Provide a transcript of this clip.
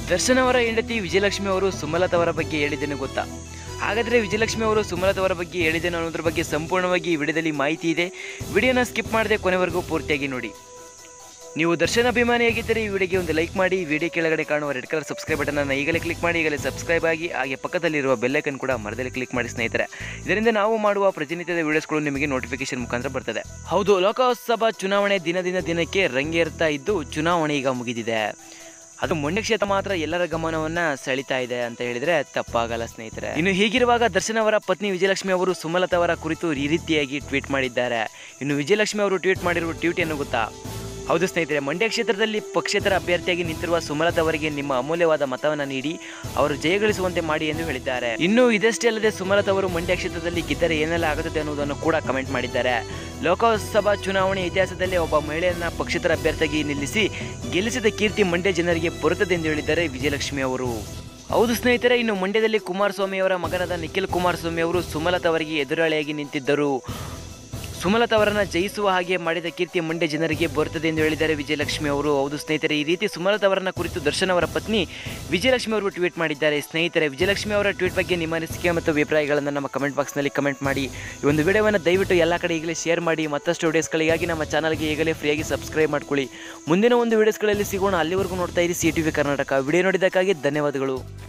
ದರ್ಶನ್ ಅವರ ಹೆಂಡತಿ ವಿಜಯಲಕ್ಷ್ಮಿ ಅವರು ಸುಮಲತ್ ಅವರ ಬಗ್ಗೆ ಹೇಳಿದ್ದೇನೆ ಗೊತ್ತಾ ಹಾಗಾದರೆ ವಿಜಯಲಕ್ಷ್ಮಿ ಅವರು ಸುಮಲತ್ ಅವರ ಬಗ್ಗೆ ಹೇಳಿದ್ದೇನೆ ಅನ್ನೋದ್ರ ಬಗ್ಗೆ ಸಂಪೂರ್ಣವಾಗಿ ಈ ವಿಡಿಯೋದಲ್ಲಿ ಮಾಹಿತಿ ಇದೆ ವಿಡಿಯೋನ ಸ್ಕಿಪ್ ಮಾಡದೆ ಕೊನೆವರೆಗೂ ಪೂರ್ತಿಯಾಗಿ ನೋಡಿ ನೀವು ದರ್ಶನ್ ಅಭಿಮಾನಿಯಾಗಿದ್ದರೆ ಈ ವಿಡಿಯೋಗೆ ಒಂದು ಲೈಕ್ ಮಾಡಿ ವಿಡಿಯೋ ಕೆಳಗಡೆ ಕಾಣುವ ರೆಡ್ ಕಲರ್ ಸಬ್ಸ್ಕ್ರೈಬ್ ಬಟನ್ ಅನ್ನು ಈಗಲೇ ಕ್ಲಿಕ್ ಮಾಡಿ ಈಗಲೇ ಸಬ್ಸ್ಕ್ರೈಬ್ ಆಗಿ ಹಾಗೆ ಪಕ್ಕದಲ್ಲಿರುವ ಬೆಲ್ಲೈಕನ್ ಕೂಡ ಮರದಲ್ಲಿ ಕ್ಲಿಕ್ ಮಾಡಿ ಸ್ನೇಹಿತರೆ ಇದರಿಂದ ನಾವು ಮಾಡುವ ಪ್ರತಿನಿತ್ಯದ ವಿಡಿಯೋಸ್ಗಳು ನಿಮಗೆ ನೋಟಿಫಿಕೇಶನ್ ಮುಖಾಂತರ ಬರ್ತದೆ ಹೌದು ಲೋಕಸಭಾ ಚುನಾವಣೆ ದಿನದಿಂದ ದಿನಕ್ಕೆ ರಂಗೇರ್ತಾ ಇದ್ದು ಚುನಾವಣೆ ಈಗ ಮುಗಿದಿದೆ ಅದು ಮಂಡ್ಯ ಕ್ಷೇತ್ರ ಮಾತ್ರ ಎಲ್ಲರ ಗಮನವನ್ನ ಸೆಳಿತಾ ಇದೆ ಅಂತ ಹೇಳಿದ್ರೆ ತಪ್ಪಾಗಲ್ಲ ಸ್ನೇಹಿತರೆ ಇನ್ನು ಹೀಗಿರುವಾಗ ದರ್ಶನ್ ಅವರ ಪತ್ನಿ ವಿಜಯಲಕ್ಷ್ಮಿ ಅವರು ಸುಮಲತಾ ಅವರ ಕುರಿತು ಈ ರೀತಿಯಾಗಿ ಟ್ವೀಟ್ ಮಾಡಿದ್ದಾರೆ ಇನ್ನು ವಿಜಯಲಕ್ಷ್ಮಿ ಅವರು ಟ್ವೀಟ್ ಮಾಡಿರುವ ಟ್ವೀಟ್ ಏನು ಗೊತ್ತಾ ಹೌದು ಸ್ನೇಹಿತರೆ ಮಂಡ್ಯ ಕ್ಷೇತ್ರದಲ್ಲಿ ಪಕ್ಷೇತರ ಅಭ್ಯರ್ಥಿಯಾಗಿ ನಿಂತಿರುವ ಸುಮಲತಾ ಅವರಿಗೆ ನಿಮ್ಮ ಅಮೂಲ್ಯವಾದ ಮತವನ್ನು ನೀಡಿ ಅವರು ಜಯಗಳಿಸುವಂತೆ ಮಾಡಿ ಎಂದು ಹೇಳಿದ್ದಾರೆ ಇನ್ನು ಇದಷ್ಟೇ ಅಲ್ಲದೆ ಸುಮಲತಾ ಅವರು ಮಂಡ್ಯ ಕ್ಷೇತ್ರದಲ್ಲಿ ಗೆದ್ದರೆ ಏನೆಲ್ಲ ಆಗುತ್ತದೆ ಅನ್ನುವುದನ್ನು ಕೂಡ ಕಮೆಂಟ್ ಮಾಡಿದ್ದಾರೆ ಲೋಕಸಭಾ ಚುನಾವಣೆ ಇತಿಹಾಸದಲ್ಲಿ ಒಬ್ಬ ಮಹಿಳೆಯನ್ನ ಪಕ್ಷೇತರ ಅಭ್ಯರ್ಥಿಯಾಗಿ ನಿಲ್ಲಿಸಿ ಗೆಲ್ಲಿಸಿದ ಕೀರ್ತಿ ಮಂಡ್ಯ ಜನರಿಗೆ ಬರುತ್ತದೆ ಎಂದು ಹೇಳಿದ್ದಾರೆ ವಿಜಯಲಕ್ಷ್ಮಿ ಅವರು ಹೌದು ಸ್ನೇಹಿತರೆ ಇನ್ನು ಮಂಡ್ಯದಲ್ಲಿ ಕುಮಾರಸ್ವಾಮಿ ಅವರ ಮಗನಾದ ನಿಖಿಲ್ ಕುಮಾರಸ್ವಾಮಿ ಅವರು ಸುಮಲತಾ ಅವರಿಗೆ ಎದುರಾಳಿಯಾಗಿ ನಿಂತಿದ್ದರು ಸುಮಲತಾ ಅವರನ್ನ ಜಯಿಸುವ ಹಾಗೆ ಮಾಡಿದ ಕೀರ್ತಿ ಮಂಡ್ಯ ಜನರಿಗೆ ಬರುತ್ತದೆ ಎಂದು ಹೇಳಿದ್ದಾರೆ ವಿಜಯಲಕ್ಷ್ಮಿ ಅವರು ಹೌದು ಸ್ನೇಹಿತರೆ ಈ ರೀತಿ ಸುಮಲತಾ ಅವರನ್ನ ಕುರಿತು ದರ್ಶನ್ ಅವರ ಪತ್ನಿ ವಿಜಯಲಕ್ಷ್ಮಿ ಅವರು ಟ್ವೀಟ್ ಮಾಡಿದ್ದಾರೆ ಸ್ನೇಹಿತರೆ ವಿಜಯಲಕ್ಷ್ಮಿ ಅವರ ಟ್ವೀಟ್ ಬಗ್ಗೆ ನಿಮ್ಮ ಅನಿಸಿಕೆ ಮತ್ತು ಅಭಿಪ್ರಾಯಗಳನ್ನು ನಮ್ಮ ಕಮೆಂಟ್ ಬಾಕ್ಸ್ನಲ್ಲಿ ಕಮೆಂಟ್ ಮಾಡಿ ಈ ಒಂದು ವಿಡಿಯೋವನ್ನು ದಯವಿಟ್ಟು ಎಲ್ಲ ಕಡೆ ಈಗಲೇ ಶೇರ್ ಮಾಡಿ ಮತ್ತಷ್ಟು ವಿಡಿಯೋಸ್ಗಳಿಗಾಗಿ ನಮ್ಮ ಚಾನಲ್ಗೆ ಈಗಲೇ ಫ್ರೀಯಾಗಿ ಸಬ್ಸ್ಕ್ರೈಬ್ ಮಾಡ್ಕೊಳ್ಳಿ ಮುಂದಿನ ಒಂದು ವಿಡಿಯೋಸ್ಗಳಲ್ಲಿ ಸಿಗೋಣ ಅಲ್ಲಿವರೆಗೂ ನೋಡ್ತಾ ಇರಿ C T V Karnataka video ನೋಡಿದ್ದಕ್ಕಾಗಿ ಧನ್ಯವಾದಗಳು